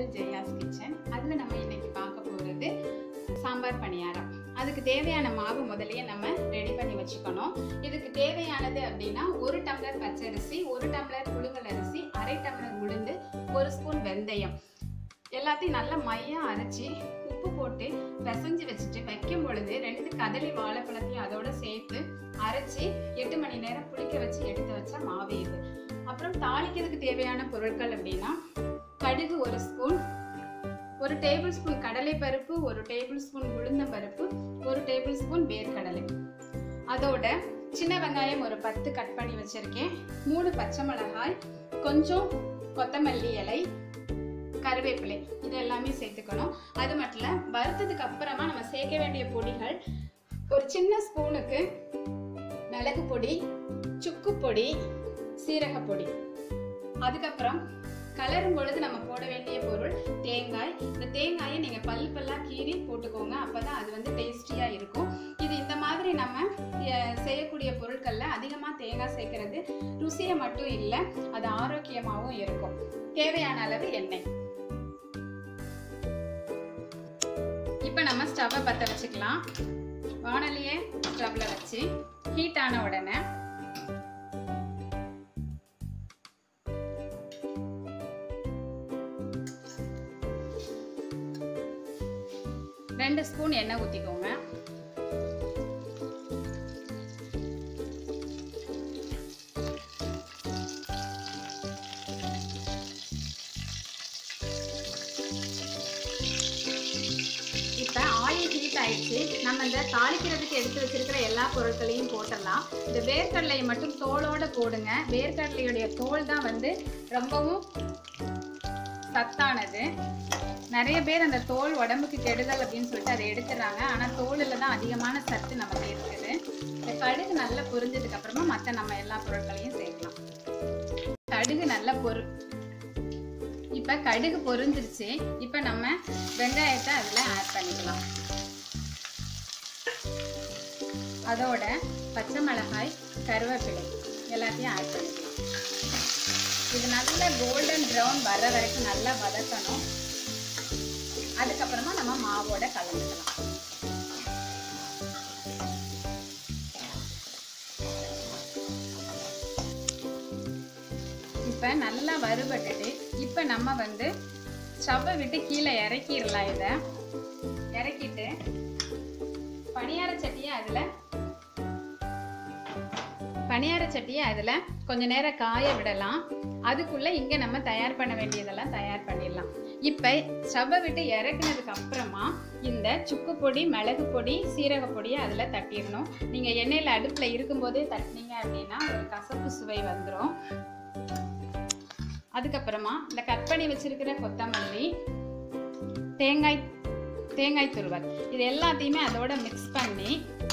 Jaya's kitchen அதில் நம்ம இன்னைக்கு பார்க்க போகிறது சாம்பார் பணியாரம் அதுக்கு தேவையான மாவு முதல்லயே நம்ம ரெடி பண்ணி வச்சுக்கணும் இதுக்கு தேவையானது அப்படின்னா ஒரு டம்ளர் பச்சரிசி ஒரு டம்ளர் புழுங்கல் அரிசி அரை டம்ளர் உளுந்து ஒரு ஸ்பூன் வெந்தயம் எல்லாத்தையும் நல்லா மையா அரைச்சி உப்பு போட்டு பிசைஞ்சு வச்சுட்டு வைக்கும் பொழுது ரெண்டு கதலி வாழைப்பழத்தையும் அதோட சேர்த்து அரைச்சி எட்டு மணி நேரம் புளிக்க வச்சு எடுத்து வச்ச மாவு இது அப்புறம் தாளிக்கிறதுக்கு தேவையான பொருட்கள் அப்படின்னா கடுகு ஒரு ஸ்பூன் ஒரு டேபிள் ஸ்பூன் கடலை பருப்பு ஒரு டேபிள் ஸ்பூன் உளுந்தம் பருப்பு ஒரு டேபிள் ஸ்பூன் வேர்க்கடலை அதோட சின்ன வெங்காயம் ஒரு பத்து கட் பண்ணி வச்சிருக்கேன் மூணு பச்சை மிளகாய் கொஞ்சம் கொத்தமல்லி இலை கருவேப்பிலை இது எல்லாமே சேர்த்துக்கணும் அது மட்டும் இல்ல வறுத்ததுக்கு அப்புறமா நம்ம சேர்க்க வேண்டிய பொடிகள் ஒரு சின்ன ஸ்பூனுக்கு மிளகு பொடி சுக்கு பொடி சீரக பொடி அதுக்கப்புறம் கலரும் பொழுது நம்ம போட வேண்டிய பொருள் தேங்காய் இந்த தேங்காயை நீங்கள் பல் பல்லாக கீறி போட்டுக்கோங்க அப்போ தான் அது வந்து டேஸ்டியாக இருக்கும் இது இந்த மாதிரி நம்ம அஹ், செய்யக்கூடிய பொருட்களில் அதிகமாக தேங்காய் சேர்க்கறது ருசியை மட்டும் இல்லை அது ஆரோக்கியமாகவும் இருக்கும் தேவையான அளவு எண்ணெய் இப்போ நம்ம ஸ்டவ்வை பற்ற வச்சுக்கலாம் வானலியை ஸ்டவ்ல வச்சு ஹீட் ஆன உடனே ரெண்டு ஸ்பூன் எண்ணெய் ஊற்றிக்கோங்க இப்போ ஆயில் ஹீட் ஆயிடுச்சு நம்ம இந்த தாளிக்கிறதுக்கு எடுத்து வச்சிருக்கிற எல்லா பொருட்களையும் போட்டுடலாம் இந்த வேர்க்கடலையை மட்டும் தோலோட போடுங்க வேர்க்கடலையுடைய தோல் தான் வந்து ரொம்பவும் சத்தானது நிறைய பேர் அந்த தோல் உடம்புக்கு கெடுதல் அப்படின்னு சொல்லிட்டு அதை எடுத்துடுறாங்க ஆனால் தோலில் தான் அதிகமான சத்து நமக்கு இருக்குது இந்த கடுகு நல்லா பொரிஞ்சதுக்கு அப்புறமா மற்ற நம்ம எல்லா பொருட்களையும் சேர்க்கலாம் கடுகு நல்லா பொரு இப்போ கடுகு பொரிஞ்சிருச்சு இப்போ நம்ம வெங்காயத்தை அதில் ஆட் பண்ணிக்கலாம் அதோட பச்சை மிளகாய் கருவேப்பிலை எல்லாத்தையும் ஆட் பண்ணிக்கலாம் இது நல்ல கோல்டன் ப்ரௌன் வர வரைக்கும் நல்லா வதக்கணும் அதுக்கப்புறமா நம்ம மாவோட கலந்துக்கலாம் இப்போ நல்லா வறுபட்டுட்டு இப்போ நம்ம வந்து ஸ்டவ்வை விட்டு கீழே இறக்கிடலாம் இதை இறக்கிட்டு பணியார சட்டியை அதில் பணியார சட்டியை அதில் கொஞ்ச நேரம் காய விடலாம் அதுக்குள்ளே இங்கே நம்ம தயார் பண்ண வேண்டியதெல்லாம் தயார் பண்ணிடலாம் இப்போ ஸ்டவ்வை விட்டு இறக்குனதுக்கு அப்புறமா இந்த சுக்கு பொடி மிளகு பொடி சீரக பொடியை அதில் தட்டிடணும் நீங்கள் எண்ணெயில் அடுப்பில் இருக்கும்போதே தட்டினீங்க அப்படின்னா ஒரு கசப்பு சுவை வந்துடும் அதுக்கப்புறமா இந்த கட் பண்ணி வச்சிருக்கிற கொத்தமல்லி தேங்காய் தேங்காய் துருவல் இது எல்லாத்தையுமே அதோட மிக்ஸ் பண்ணி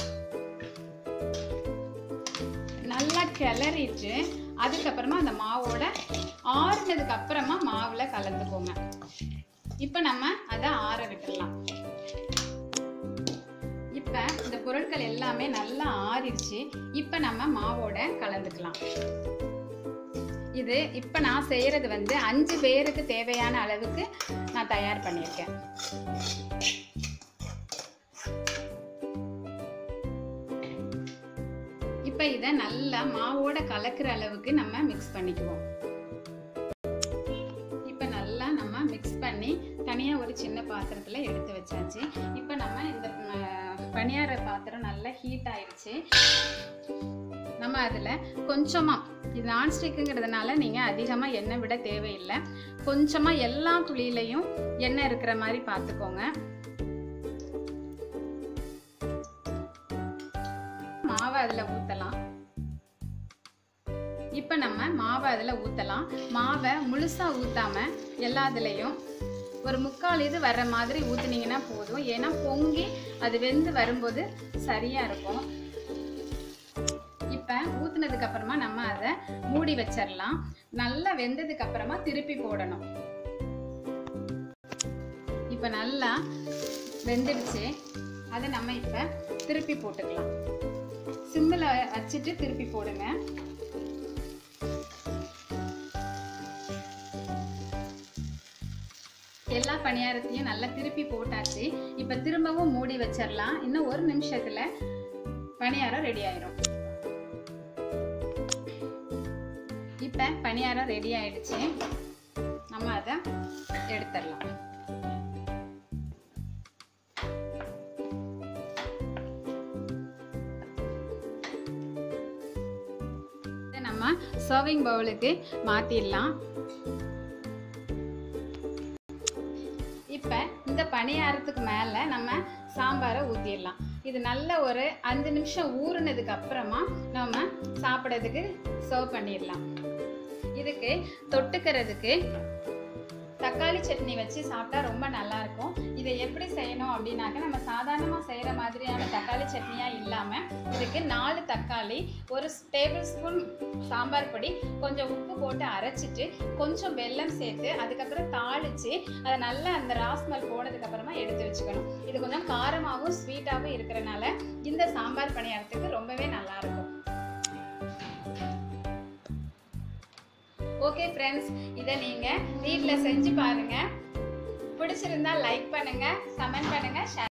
நல்லா கிளறிட்டு அதுக்கப்புறமா அந்த மாவோட ஆறுனதுக்கு அப்புறமா மாவுல கலந்துக்கோங்க இப்போ நம்ம அதை ஆற விட்டுடலாம் இப்போ இந்த பொருட்கள் எல்லாமே நல்லா ஆறிடுச்சு இப்போ நம்ம மாவோட கலந்துக்கலாம் இது இப்போ நான் செய்கிறது வந்து அஞ்சு பேருக்கு தேவையான அளவுக்கு நான் தயார் பண்ணியிருக்கேன் இப்போ இதை நல்லா மாவோட கலக்கிற அளவுக்கு நம்ம மிக்ஸ் பண்ணிக்குவோம் இப்போ நல்லா நம்ம மிக்ஸ் பண்ணி தனியாக ஒரு சின்ன பாத்திரத்தில் எடுத்து வச்சாச்சு இப்போ நம்ம இந்த அஹ், பணியார பாத்திரம் நல்லா ஹீட் ஆயிடுச்சு நம்ம அதில் கொஞ்சமாக இது நான்ஸ்டிக்குங்கிறதுனால நீங்கள் அதிகமாக எண்ணெய் விட தேவையில்லை கொஞ்சமாக எல்லா துளியிலையும் எண்ணெய் இருக்கிற மாதிரி பார்த்துக்கோங்க மாவை அதில் ஊற்றலாம் இப்போ நம்ம மாவை அதில் ஊற்றலாம் மாவை முழுசாக ஊற்றாம எல்லா இதுலேயும் ஒரு முக்கால் இது வர்ற மாதிரி ஊற்றுனீங்கன்னா போதும் ஏன்னா பொங்கி அது வெந்து வரும்போது சரியாக இருக்கும் இப்போ ஊற்றுனதுக்கு அப்புறமா நம்ம அதை மூடி வச்சிடலாம் நல்லா வெந்ததுக்கு அப்புறமா திருப்பி போடணும் இப்போ நல்லா வெந்துடுச்சு அதை நம்ம இப்போ திருப்பி போட்டுக்கலாம் சிம்மில் வச்சுட்டு திருப்பி போடுங்க எல்லா பணியாரத்தையும் நல்லா திருப்பி போட்டாச்சு இப்போ திரும்பவும் மூடி வச்சிடலாம் இன்னும் ஒரு நிமிஷத்துல பணியாரம் ரெடி ஆயிரும் இப்போ பணியாரம் ரெடி ஆயிடுச்சு நம்ம அதை எடுத்துடலாம் இதை நம்ம சர்விங் பவுலுக்கு மாற்றிடலாம் இப்போ இந்த பணியாரத்துக்கு மேலே நம்ம சாம்பாரை ஊற்றிடலாம் இது நல்ல ஒரு அஞ்சு நிமிஷம் ஊறுனதுக்கு அப்புறமா நம்ம சாப்பிட்றதுக்கு சர்வ் பண்ணிடலாம் இதுக்கு தொட்டுக்கிறதுக்கு தக்காளி சட்னி வச்சு சாப்பிட்டா ரொம்ப நல்லா இருக்கும் இதை எப்படி செய்யணும் அப்படின்னாக்க நம்ம சாதாரணமாக செய்கிற மாதிரியான தக்காளி சட்னியாக இல்லாமல் இதுக்கு நாலு தக்காளி ஒரு டேபிள் ஸ்பூன் சாம்பார் பொடி கொஞ்சம் உப்பு போட்டு அரைச்சிட்டு கொஞ்சம் வெல்லம் சேர்த்து அதுக்கப்புறம் தாளித்து அதை நல்லா அந்த ராஸ்மல் போனதுக்கு அப்புறமா எடுத்து வச்சுக்கணும் இது கொஞ்சம் காரமாகவும் ஸ்வீட்டாகவும் இருக்கிறனால இந்த சாம்பார் பணியாரத்துக்கு ரொம்பவே நல்லா இருக்கும் ஓகே ஃப்ரெண்ட்ஸ் இதை நீங்கள் வீட்டில் செஞ்சு பாருங்கள் பிடிச்சிருந்தா லைக் பண்ணுங்கள் கமெண்ட் பண்ணுங்கள் ஷேர்